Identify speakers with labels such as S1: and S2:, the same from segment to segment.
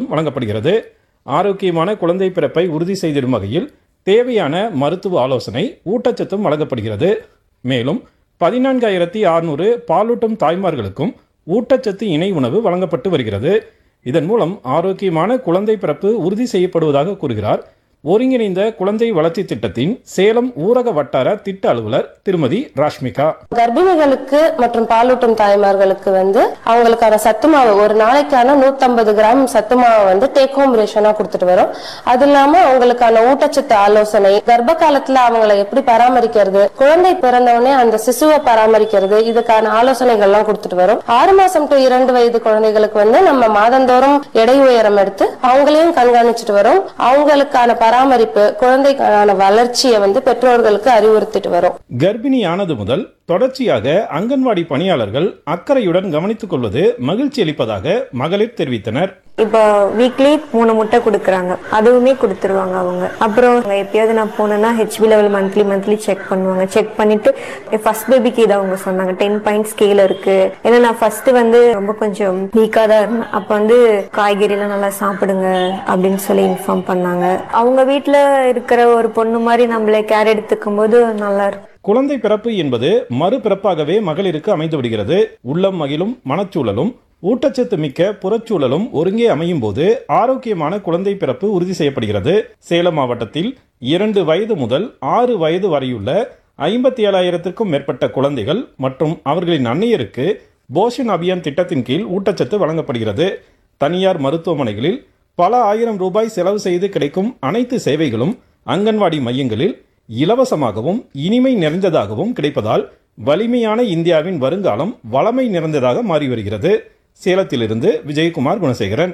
S1: வழங்கப்படுகிறது ஆரோக்கியமான குழந்தை பிறப்பை உறுதி செய்திடும் வகையில் தேவையான மருத்துவ ஆலோசனை ஊட்டச்சத்தும் வழங்கப்படுகிறது மேலும் பதினான்காயிரத்தி அறுநூறு பாலூட்டும் தாய்மார்களுக்கும் ஊட்டச்சத்து இணை உணவு வழங்கப்பட்டு வருகிறது இதன் மூலம் ஆரோக்கியமான குழந்தை பிறப்பு உறுதி செய்யப்படுவதாக கூறுகிறார் ஒருங்கிணைந்த குழந்தை வளர்ச்சி திட்டத்தின் சேலம் ஊரக வட்டார திட்ட அலுவலர் திருமதி ராஷ்மிகா
S2: கர்ப்பிணிகளுக்கு மற்றும் பாலூட்டும் தாய்மார்களுக்கு வந்து அவங்களுக்கான சத்து மாவு ஒரு நாளைக்கான 150 கிராம் சத்து மாவை வந்து டேக் ஹோம் ரேஷனா கொடுத்துட்டு வரோம் அது இல்லாம அவங்களுக்கான ஊட்டச்சத்து ஆலோசனை கர்ப்ப காலத்துல அவங்களை எப்படி பராமரிக்கிறது குழந்தை பிறந்தவுடனே அந்த சிசுவை பராமரிக்கிறது இதுக்கான ஆலோசனைகள்லாம் கொடுத்துட்டு வரோம் ஆறு மாசம் டு இரண்டு வயது குழந்தைகளுக்கு வந்து நம்ம மாதந்தோறும் எடை உயரம் எடுத்து அவங்களையும் கண்காணிச்சுட்டு வரோம் அவங்களுக்கான பராமரிப்பு குழந்தைக்கான வளர்ச்சியை வந்து பெற்றோர்களுக்கு அறிவுறுத்திட்டு வரோம்
S1: கர்ப்பிணி ஆனது முதல் தொடர்ச்சியாக அங்கன்வாடி பணியாளர்கள் அக்கறையுடன் கவனித்துக் கொள்வது மகிழ்ச்சி அளிப்பதாக மகளிர் தெரிவித்தனர்
S3: இப்போ வீக்லி மூணு முட்டை கொடுக்குறாங்க அதுவுமே கொடுத்துருவாங்க அவங்க அப்புறம் எப்பயாவது நான் போனேன்னா HB level monthly monthly check பண்ணுவாங்க செக் பண்ணிட்டு ஃபர்ஸ்ட் பேபிக்கு இதை அவங்க சொன்னாங்க டென் பாயிண்ட் ஸ்கேல் இருக்கு ஏன்னா நான் ஃபர்ஸ்ட் வந்து ரொம்ப கொஞ்சம் வீக்காக தான் இருந்தேன் அப்போ வந்து காய்கறிலாம் நல்லா சாப்பிடுங்க அப்படின்னு சொல்லி இன்ஃபார்ம் பண்ணாங்க அவங்க வீட்டில் இருக்கிற ஒரு பொண்ணு மாதிரி நம்மளை கேர் எடுத்துக்கும் போது நல்லா இருக்கும்
S1: குழந்தை பிறப்பு என்பது மறுபிறப்பாகவே மகளிருக்கு அமைந்து விடுகிறது உள்ளம் மகிழும் மனச்சூழலும் ஊட்டச்சத்து மிக்க புறச்சூழலும் ஒருங்கே அமையும் போது ஆரோக்கியமான குழந்தை பிறப்பு உறுதி செய்யப்படுகிறது சேலம் மாவட்டத்தில் இரண்டு வயது முதல் ஆறு வயது வரையுள்ள ஐம்பத்தி ஏழாயிரத்திற்கும் மேற்பட்ட குழந்தைகள் மற்றும் அவர்களின் அன்னையருக்கு போஷன் அபியான் திட்டத்தின் கீழ் ஊட்டச்சத்து வழங்கப்படுகிறது தனியார் மருத்துவமனைகளில் பல ஆயிரம் ரூபாய் செலவு செய்து கிடைக்கும் அனைத்து சேவைகளும் அங்கன்வாடி மையங்களில் இலவசமாகவும் இனிமை நிறைந்ததாகவும் கிடைப்பதால் வலிமையான இந்தியாவின் வருங்காலம் வளமை நிறைந்ததாக மாறி வருகிறது சேலத்திலிருந்து விஜயகுமார் குணசேகரன்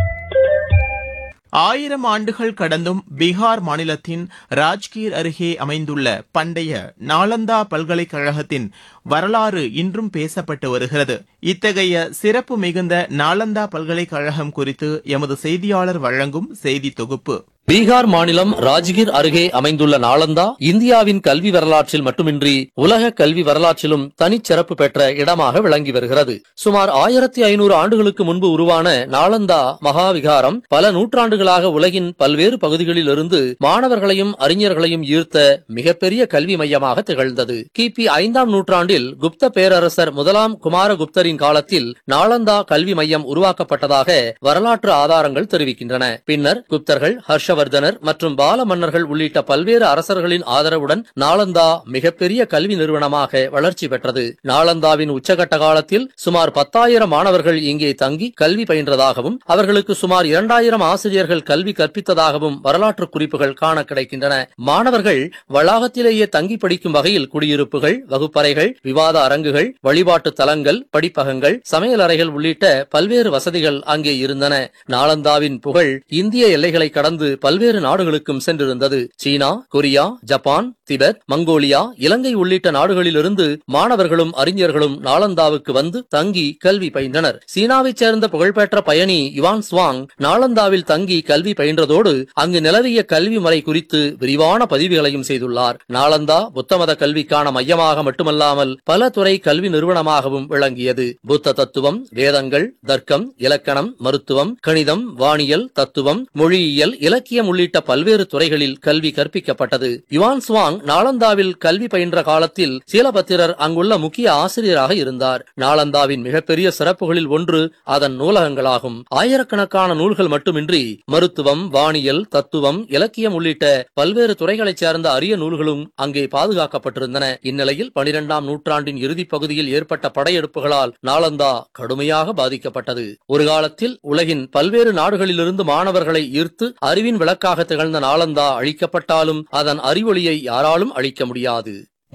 S4: ஆயிரம் ஆண்டுகள் கடந்தும் பீகார் மாநிலத்தின் ராஜ்கீர் அருகே அமைந்துள்ள பண்டைய நாலந்தா பல்கலைக்கழகத்தின் வரலாறு இன்றும் பேசப்பட்டு வருகிறது இத்தகைய சிறப்பு மிகுந்த நாலந்தா பல்கலைக்கழகம் குறித்து எமது செய்தியாளர் வழங்கும் செய்தி தொகுப்பு
S5: பீகார் மாநிலம் ராஜ்கிர் அருகே அமைந்துள்ள நாளந்தா இந்தியாவின் கல்வி வரலாற்றில் மட்டுமின்றி உலக கல்வி வரலாற்றிலும் தனிச்சிறப்பு பெற்ற இடமாக விளங்கி வருகிறது சுமார் ஆயிரத்தி ஐநூறு ஆண்டுகளுக்கு முன்பு உருவான நாளந்தா மகாவிகாரம் பல நூற்றாண்டுகளாக உலகின் பல்வேறு பகுதிகளில் இருந்து மாணவர்களையும் அறிஞர்களையும் ஈர்த்த மிகப்பெரிய கல்வி மையமாக திகழ்ந்தது கிபி ஐந்தாம் நூற்றாண்டில் குப்த பேரரசர் முதலாம் குமாரகுப்தரின் காலத்தில் நாளந்தா கல்வி மையம் உருவாக்கப்பட்டதாக வரலாற்று ஆதாரங்கள் தெரிவிக்கின்றன பின்னர் குப்தர்கள் ஹர்ஷவர்தனர் மற்றும் பால மன்னர்கள் உள்ளிட்ட பல்வேறு அரசர்களின் ஆதரவுடன் நாளந்தா மிகப்பெரிய கல்வி நிறுவனமாக வளர்ச்சி பெற்றது நாளந்தாவின் உச்சகட்ட காலத்தில் சுமார் பத்தாயிரம் மாணவர்கள் இங்கே தங்கி கல்வி பயின்றதாகவும் அவர்களுக்கு சுமார் இரண்டாயிரம் ஆசிரியர்கள் கல்வி கற்பித்ததாகவும் வரலாற்று குறிப்புகள் காண கிடைக்கின்றன மாணவர்கள் வளாகத்திலேயே தங்கி படிக்கும் வகையில் குடியிருப்புகள் வகுப்பறைகள் விவாத அரங்குகள் வழிபாட்டு தலங்கள் படிப்பகங்கள் சமையலறைகள் உள்ளிட்ட பல்வேறு வசதிகள் அங்கே இருந்தன நாளந்தாவின் புகழ் இந்திய எல்லைகளை கடந்து பல்வேறு நாடுகளுக்கும் சென்றிருந்தது சீனா கொரியா ஜப்பான் திபெத் மங்கோலியா இலங்கை உள்ளிட்ட நாடுகளிலிருந்து மாணவர்களும் அறிஞர்களும் நாளந்தாவுக்கு வந்து தங்கி கல்வி பயின்றனர் சீனாவைச் சேர்ந்த புகழ்பெற்ற பயணி யுவான் ஸ்வாங் நாளந்தாவில் தங்கி கல்வி பயின்றதோடு அங்கு நிலவிய கல்வி முறை குறித்து விரிவான பதிவுகளையும் செய்துள்ளார் நாளந்தா புத்தமத கல்விக்கான மையமாக மட்டுமல்லாமல் பல துறை கல்வி நிறுவனமாகவும் விளங்கியது புத்த தத்துவம் வேதங்கள் தர்க்கம் இலக்கணம் மருத்துவம் கணிதம் வானியல் தத்துவம் மொழியியல் இலக்கியம் உள்ளிட்ட பல்வேறு துறைகளில் கல்வி கற்பிக்கப்பட்டது யுவான் சுவாங் நாளந்தாவில் கல்வி பயின்ற காலத்தில் சீலபத்திரர் அங்குள்ள முக்கிய ஆசிரியராக இருந்தார் நாளந்தாவின் மிகப்பெரிய சிறப்புகளில் ஒன்று அதன் நூலகங்களாகும் ஆயிரக்கணக்கான நூல்கள் மட்டுமின்றி மருத்துவம் வானியல் தத்துவம் இலக்கியம் உள்ளிட்ட பல்வேறு துறைகளைச் சேர்ந்த அரிய நூல்களும் அங்கே பாதுகாக்கப்பட்டிருந்தன இந்நிலையில் பனிரெண்டாம் நூற்றாண்டின் இறுதிப் பகுதியில் ஏற்பட்ட படையெடுப்புகளால் நாளந்தா கடுமையாக பாதிக்கப்பட்டது ஒரு காலத்தில் உலகின் பல்வேறு நாடுகளிலிருந்து மாணவர்களை ஈர்த்து அறிவின் விளக்காக திகழ்ந்த நாளந்தா அழிக்கப்பட்டாலும் அதன் அறிவொளியை யாராலும் அழிக்க முடியாது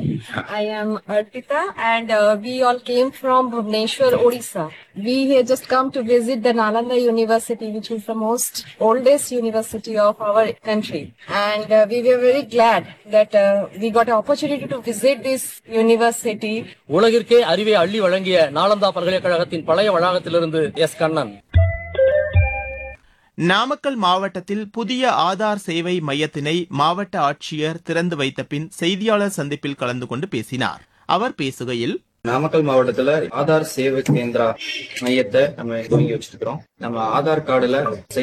S6: I am Arpita and uh, we all came from Bhubaneswar, Odisha. We have just come to visit the Nalanda University, which is the most oldest university of our country. And uh, we were very glad that uh, we got an opportunity to visit this university.
S5: உலகிற்கே அறிவை அள்ளி வழங்கிய நாளந்தா பல்கலைக்கழகத்தின் பழைய வளாகத்திலிருந்து S Kannan
S4: Namakkal மாவட்டத்தில் புதிய ஆதார் சேவை மையத்தினை மாவட்ட ஆட்சியர் திறந்து வைத்த பின் செய்தியாளர் சந்திப்பில் கலந்து கொண்டு பேசினார் அவர் பேசுகையில்
S7: நாமக்கல் மாவட்டத்துல ஆதார் சேவை கேந்திரா மையத்தை நம்ம துவங்கி வச்சிருக்கிறோம் நம்ம ஆதார் கார்டுல